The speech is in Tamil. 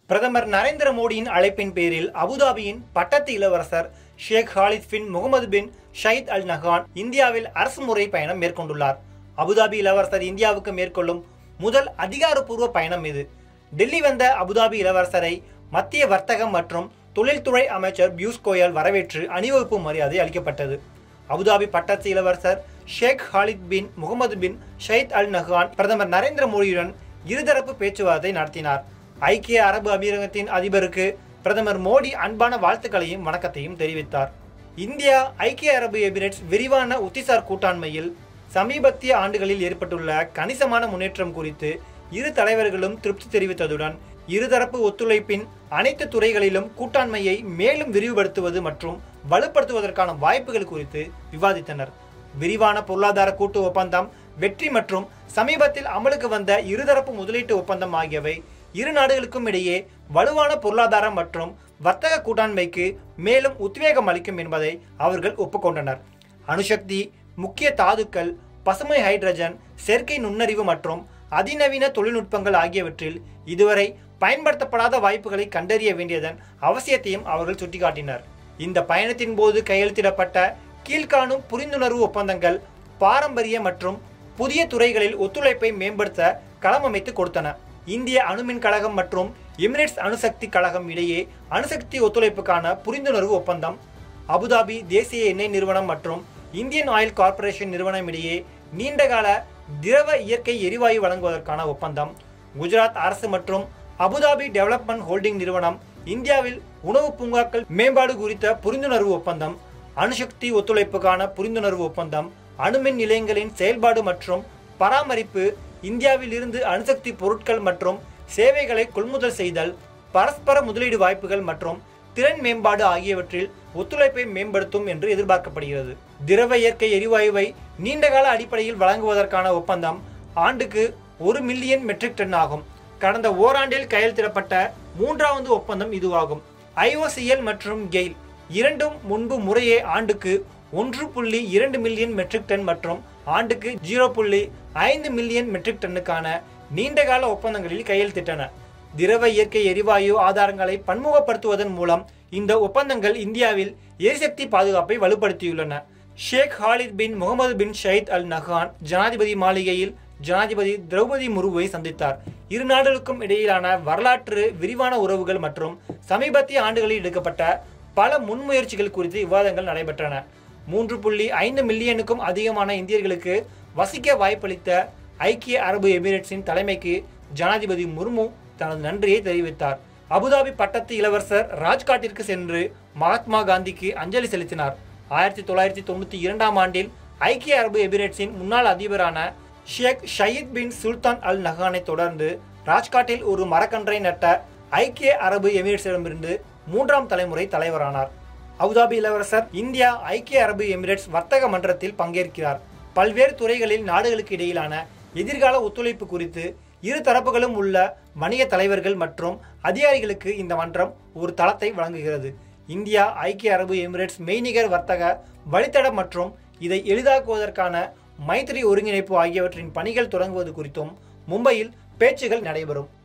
பிரதமர் நரேந்திர மோடியின் அழைப்பின் பேரில் அபுதாபியின் பட்டத்து இளவரசர் Sheikh Khalid bin Mohamed bin Zayed Al Nahyan இந்தியாவில் அரசுமுறை பயணம் மேற்கொண்டுள்ளார் அபுதாபி இளவரசர் இந்தியாவுக்கு மேற்கொள்ளும் முதல் அதிகாரப்பூர்வ பயணம் இது டெல்லி வந்த அபுதாபி இளவரசரை மத்திய வர்த்தகம் மற்றும் தொழில்துறை அமைச்சர் பியூஷ் கோயல் வரவேற்று அணிவகுப்பு மரியாதை அளிக்கப்பட்டது அபுதாபி பட்டத்து இளவரசர் Sheikh Khalid bin Mohamed bin Zayed Al Nahyan பிரதமர் நரேந்திர மோடியுடன் இருதரப்பு பேச்சுவார்த்தை நடத்தினார் ஐக்கிய அரபு அமீரகத்தின் அதிபருக்கு பிரதமர் மோடி அன்பான வாழ்த்துக்களையும் வணக்கத்தையும் தெரிவித்தார் இந்தியா ஐக்கிய அரபு எமிரேட்ஸ் விரிவான உத்திசார் கூட்டாண்மையில் சமீபத்திய ஆண்டுகளில் ஏற்பட்டுள்ள கணிசமான முன்னேற்றம் குறித்து இரு தலைவர்களும் திருப்தி தெரிவித்ததுடன் இருதரப்பு ஒத்துழைப்பின் அனைத்து துறைகளிலும் கூட்டாண்மையை மேலும் விரிவுபடுத்துவது மற்றும் வலுப்படுத்துவதற்கான வாய்ப்புகள் குறித்து விவாதித்தனர் விரிவான பொருளாதார கூட்டு ஒப்பந்தம் வெற்றி மற்றும் சமீபத்தில் அமலுக்கு வந்த இருதரப்பு முதலீட்டு ஒப்பந்தம் ஆகியவை இரு நாடுகளுக்கும் இடையே வலுவான பொருளாதார மற்றும் வர்த்தக கூட்டாண்மைக்கு மேலும் உத்வேகம் அளிக்கும் என்பதை அவர்கள் ஒப்புக்கொண்டனர் அணுசக்தி முக்கிய தாதுக்கள் பசுமை ஹைட்ரஜன் செயற்கை நுண்ணறிவு மற்றும் அதிநவீன தொழில்நுட்பங்கள் ஆகியவற்றில் இதுவரை பயன்படுத்தப்படாத வாய்ப்புகளை கண்டறிய வேண்டியதன் அவசியத்தையும் அவர்கள் சுட்டிக்காட்டினர் இந்த பயணத்தின் போது கையெழுத்திடப்பட்ட கீழ்காணும் புரிந்துணர்வு ஒப்பந்தங்கள் பாரம்பரிய மற்றும் புதிய துறைகளில் ஒத்துழைப்பை மேம்படுத்த களமமைத்து கொடுத்தன இந்திய அணுமின் கழகம் மற்றும் எமிரேட்ஸ் அணுசக்தி கழகம் இடையே அணுசக்தி ஒத்துழைப்புக்கான புரிந்துணர்வு ஒப்பந்தம் அபுதாபி தேசிய எண்ணெய் நிறுவனம் மற்றும் இந்தியன் ஆயில் கார்ப்பரேஷன் நிறுவனம் இடையே நீண்டகால திரவ இயற்கை எரிவாயு வழங்குவதற்கான ஒப்பந்தம் குஜராத் அரசு மற்றும் அபுதாபி டெவலப்மெண்ட் ஹோல்டிங் நிறுவனம் இந்தியாவில் உணவு பூங்காக்கள் மேம்பாடு குறித்த புரிந்துணர்வு ஒப்பந்தம் அணுசக்தி ஒத்துழைப்புக்கான புரிந்துணர்வு ஒப்பந்தம் அணுமின் நிலையங்களின் செயல்பாடு மற்றும் பராமரிப்பு இந்தியாவில் இருந்து அணுசக்தி பொருட்கள் மற்றும் சேவைகளை கொள்முதல் செய்தல் பரஸ்பர முதலீடு வாய்ப்புகள் மற்றும் திறன் மேம்பாடு ஆகியவற்றில் ஒத்துழைப்பை மேம்படுத்தும் என்று எதிர்பார்க்கப்படுகிறது திரவ இயற்கை எரிவாயுவை நீண்டகால அடிப்படையில் வழங்குவதற்கான ஒப்பந்தம் ஆண்டுக்கு ஒரு மில்லியன் மெட்ரிக் டன் ஆகும் கடந்த ஓராண்டில் கையெழுத்திடப்பட்ட மூன்றாவது ஒப்பந்தம் இதுவாகும் ஐஓசிஎல் மற்றும் கெயில் இரண்டும் முன்பு முறையே ஆண்டுக்கு ஒன்று புள்ளி இரண்டு மில்லியன் மெட்ரிக் டன் மற்றும் ஆண்டுக்கு ஜீரோ புள்ளி ஐந்து மில்லியன் மெட்ரிக் டன்னுக்கான நீண்டகால ஒப்பந்தங்களில் கையெழுத்திட்டன திரவ இயற்கை எரிவாயு ஆதாரங்களை பன்முகப்படுத்துவதன் மூலம் இந்த ஒப்பந்தங்கள் இந்தியாவில் எரிசக்தி பாதுகாப்பை வலுப்படுத்தியுள்ளன Sheikh Khalid bin Mohamed bin Zayed Al Nahyan ஜனாதிபதி மாளிகையில் ஜனாதிபதி திரௌபதி முர்முவை சந்தித்தார் இரு நாடுகளுக்கும் இடையிலான வரலாற்று விரிவான உறவுகள் மற்றும் சமீபத்திய ஆண்டுகளில் எடுக்கப்பட்ட பல முன்முயற்சிகள் குறித்து விவாதங்கள் நடைபெற்றன மூன்று புள்ளி ஐந்து மில்லியனுக்கும் அதிகமான இந்தியர்களுக்கு வசிக்க வாய்ப்பளித்த ஐக்கிய அரபு எமிரேட்ஸின் தலைமைக்கு ஜனாதிபதி முர்மு தனது நன்றியை தெரிவித்தார் அபுதாபி பட்டத்து இளவரசர் ராஜ்காட்டிற்கு சென்று மகாத்மா காந்திக்கு அஞ்சலி செலுத்தினார் ஆயிரத்தி தொள்ளாயிரத்தி தொண்ணூற்றி இரண்டாம் ஆண்டில் ஐக்கிய அரபு எமிரேட்ஸின் முன்னாள் அதிபரான ஷேக் ஷயீத் பின் சுல்தான் அல் நஹானை தொடர்ந்து ராஜ்காட்டில் ஒரு மரக்கன்றை நட்ட ஐக்கிய அரபு எமிரேட்ஸிடமிருந்து மூன்றாம் தலைமுறை தலைவரானார் அபுதாபி இளவரசர் இந்தியா ஐக்கிய அரபு எமிரேட்ஸ் வர்த்தக மன்றத்தில் பங்கேற்கிறார் பல்வேறு துறைகளில் நாடுகளுக்கு இடையிலான எதிர்கால ஒத்துழைப்பு குறித்து இரு தரப்புகளும் உள்ள வணிக தலைவர்கள் மற்றும் அதிகாரிகளுக்கு இந்த மன்றம் ஒரு தளத்தை வழங்குகிறது இந்தியா ஐக்கிய அரபு எமிரேட்ஸ் மெய்நிகர் வர்த்தக வழித்தடம் மற்றும் இதை எளிதாக்குவதற்கான மைத்திரி ஒருங்கிணைப்பு ஆகியவற்றின் பணிகள் தொடங்குவது குறித்தும் மும்பையில் பேச்சுகள் நடைபெறும்